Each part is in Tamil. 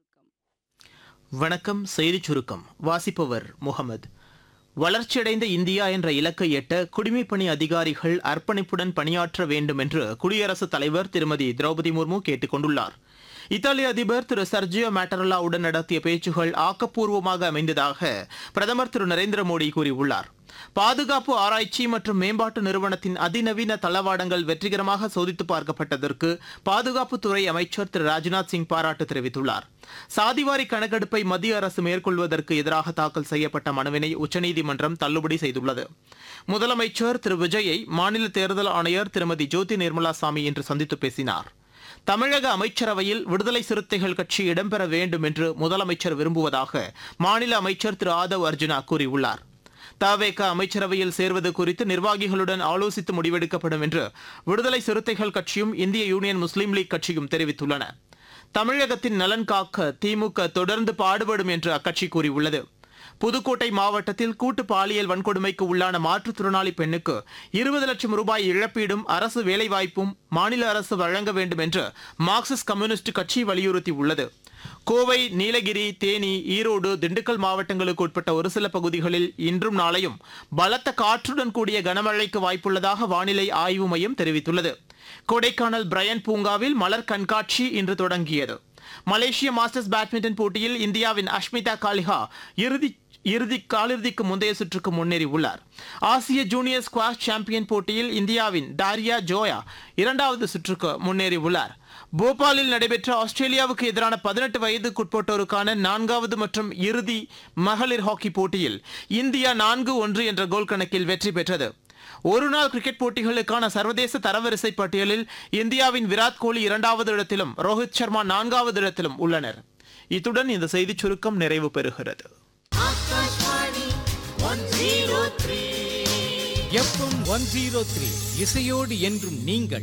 வணக்கம் வணக்கம் செய்திச் சுருக்கம் வாசிப்பவர் முகமது வளர்ச்சியடைந்த இந்தியா என்ற இலக்கை எட்ட குடிமைப்பணி அதிகாரிகள் அர்ப்பணிப்புடன் பணியாற்ற வேண்டும் என்று குடியரசுத் தலைவர் திருமதி திரௌபதி முர்மு கேட்டுக் கொண்டுள்ளார் இத்தாலி அதிபர் திரு சர்ஜியோ மேட்டரலாவுடன் நடத்திய பேச்சுகள் ஆக்கப்பூர்வமாக அமைந்ததாக பிரதமர் திரு நரேந்திர மோடி கூறியுள்ளார் பாதுகாப்பு ஆராய்ச்சி மற்றும் மேம்பாட்டு நிறுவனத்தின் அதிநவீன தளவாடங்கள் வெற்றிகரமாக சோதித்து பார்க்கப்பட்டதற்கு பாதுகாப்புத்துறை அமைச்சர் திரு ராஜ்நாத் சிங் பாராட்டு தெரிவித்துள்ளார் சாதிவாரி கணக்கெடுப்பை மத்திய அரசு மேற்கொள்வதற்கு எதிராக தாக்கல் செய்யப்பட்ட மனுவினை உச்சநீதிமன்றம் தள்ளுபடி செய்துள்ளது முதலமைச்சர் திரு விஜயை மாநில தேர்தல் ஆணையர் திருமதி ஜோதி நிர்மலா சாமி இன்று சந்தித்து பேசினார் தமிழக அமைச்சரவையில் விடுதலை சிறுத்தைகள் கட்சி இடம்பெற வேண்டும் என்று முதலமைச்சர் விரும்புவதாக மாநில அமைச்சர் திரு ஆதவ் அர்ஜுனா கூறியுள்ளார் தவேக அமைச்சரவையில் சேர்வது குறித்து நிர்வாகிகளுடன் ஆலோசித்து முடிவெடுக்கப்படும் என்று விடுதலை சிறுத்தைகள் கட்சியும் இந்திய யூனியன் முஸ்லீம் லீக் கட்சியும் தெரிவித்துள்ளன தமிழகத்தின் நலன் காக்க திமுக தொடர்ந்து பாடுபடும் என்று அக்கட்சி கூறியுள்ளது புதுக்கோட்டை மாவட்டத்தில் கூட்டு பாலியல் வன்கொடுமைக்கு உள்ளான மாற்றுத்திறனாளி பெண்ணுக்கு இருபது லட்சம் ரூபாய் இழப்பீடும் அரசு வேலைவாய்ப்பும் மாநில அரசு வழங்க வேண்டும் என்று மார்க்சிஸ்ட் கம்யூனிஸ்ட் கட்சி வலியுறுத்தியுள்ளது கோவை நீலகிரி தேனி ஈரோடு திண்டுக்கல் மாவட்டங்களுக்கு உட்பட்ட ஒரு சில பகுதிகளில் இன்றும் நாளையும் பலத்த காற்றுடன் கூடிய கனமழைக்கு வாய்ப்புள்ளதாக வானிலை ஆய்வு மையம் தெரிவித்துள்ளது கொடைக்கானல் பிரையன் பூங்காவில் மலர் கண்காட்சி இன்று தொடங்கியது மலேசிய மாஸ்டர்ஸ் பேட்மிண்டன் போட்டியில் இந்தியாவின் அஷ்மிதா காலிஹா இறுதி இறுதி காலிறுதிக்கு முந்தைய சுற்றுக்கு முன்னேறி உள்ளார் ஆசிய ஜூனியர் ஸ்குவாஷ் சாம்பியன் போட்டியில் இந்தியாவின் டாரியா ஜோயா இரண்டாவது சுற்றுக்கு முன்னேறி உள்ளார் போபாலில் நடைபெற்ற ஆஸ்திரேலியாவுக்கு எதிரான பதினெட்டு வயதுக்குட்பட்டோருக்கான நான்காவது மற்றும் இறுதி மகளிர் ஹாக்கி போட்டியில் இந்தியா நான்கு ஒன்று என்ற கோல் கணக்கில் வெற்றி பெற்றது ஒருநாள் கிரிக்கெட் போட்டிகளுக்கான சர்வதேச தரவரிசை பட்டியலில் இந்தியாவின் விராட் கோலி இரண்டாவது இடத்திலும் ரோஹித் சர்மா நான்காவது இடத்திலும் உள்ளனர் இத்துடன் இந்த செய்திச் சுருக்கம் நிறைவு பெறுகிறது எஃப்எம் ஒன் ஜீரோ த்ரீ இசையோடு என்றும் நீங்கள்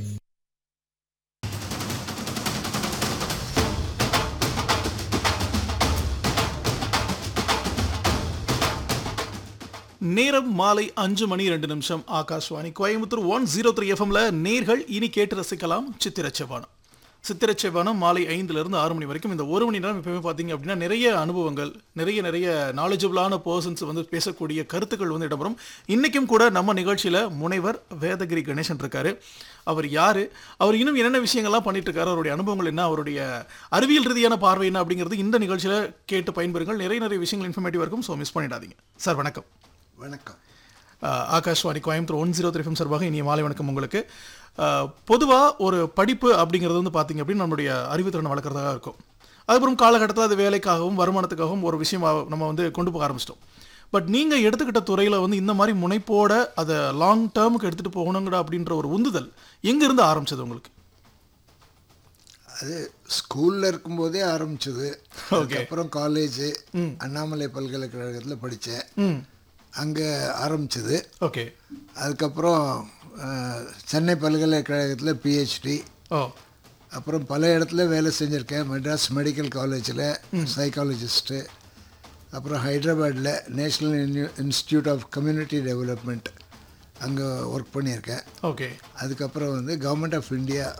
நேரம் மாலை அஞ்சு மணி ரெண்டு நிமிஷம் Akashvani Coimbatore one zero three எஃப்எம்ல நேர்கள் இனி கேட்டு ரசிக்கலாம் சித்திரச்செவ்வானம் சித்திரச்செவ்வானம் மாலை ஐந்துல இருந்து ஆறு மணி வரைக்கும் இந்த ஒரு மணி நேரம் எப்பவுமே பார்த்தீங்க அப்படின்னா நிறைய அனுபவங்கள் நிறைய நிறைய நாலேஜபிளான பர்சன்ஸ் வந்து பேசக்கூடிய கருத்துக்கள் வந்து இடம்பெறும் இன்னைக்கும் கூட நம்ம நிகழ்ச்சியில முனைவர் வேதகிரி கணேசன் இருக்காரு அவர் யாரு அவர் இன்னும் என்னென்ன விஷயங்கள்லாம் பண்ணிட்டு இருக்காரு அவருடைய அனுபவங்கள் என்ன அவருடைய அறிவியல் ரீதியான பார்வை என்ன அப்படிங்கிறது இந்த நிகழ்ச்சியில கேட்டு பயன்பெறுங்கள் நிறைய நிறைய விஷயங்கள் இன்ஃபர்மேட்டிவ் இருக்கும் ஸோ மிஸ் பண்ணிடாதீங்க சார் வணக்கம் வணக்கம் ஆஹ் Akashvani Coimbatore one zero three சார்பாக இனிய மாலை வணக்கம் உங்களுக்கு பொதுவாக ஒரு படிப்பு அப்படிங்கிறது வந்து பார்த்தீங்க அப்படின்னு நம்மளுடைய அறிவுத்திறனை வளர்க்குறதாக இருக்கும் அதுக்கப்புறம் காலகட்டத்தில் அது வேலைக்காகவும் வருமானத்துக்காகவும் ஒரு விஷயமா நம்ம வந்து கொண்டு போக ஆரம்பிச்சிட்டோம் பட் நீங்கள் எடுத்துக்கிட்ட துறையில் வந்து இந்த மாதிரி முனைப்போட அதை லாங் டேர்முக்கு எடுத்துகிட்டு போகணுங்கடா அப்படின்ற ஒரு உந்துதல் எங்கேருந்து ஆரம்பிச்சது உங்களுக்கு அது ஸ்கூலில் இருக்கும்போதே ஆரம்பிச்சது அதுக்கப்புறம் காலேஜ் அண்ணாமலை பல்கலைக்கழகத்தில் படித்தேன் ம் அங்கே ஆரம்பிச்சது ஓகே அதுக்கப்புறம் அஹ், சென்னை பல்கலைக்கழகத்தில் பிஹெச்டி ஓ அப்புறம் பல இடத்துல வேலை செஞ்சுருக்கேன் மெட்ராஸ் மெடிக்கல் காலேஜில் சைக்காலஜிஸ்ட்டு அப்புறம் ஹைதராபாத்தில் national institute of community development அங்கே ஒர்க் பண்ணியிருக்கேன் ஓகே அதுக்கப்புறம் வந்து கவர்மெண்ட் ஆஃப் இந்தியா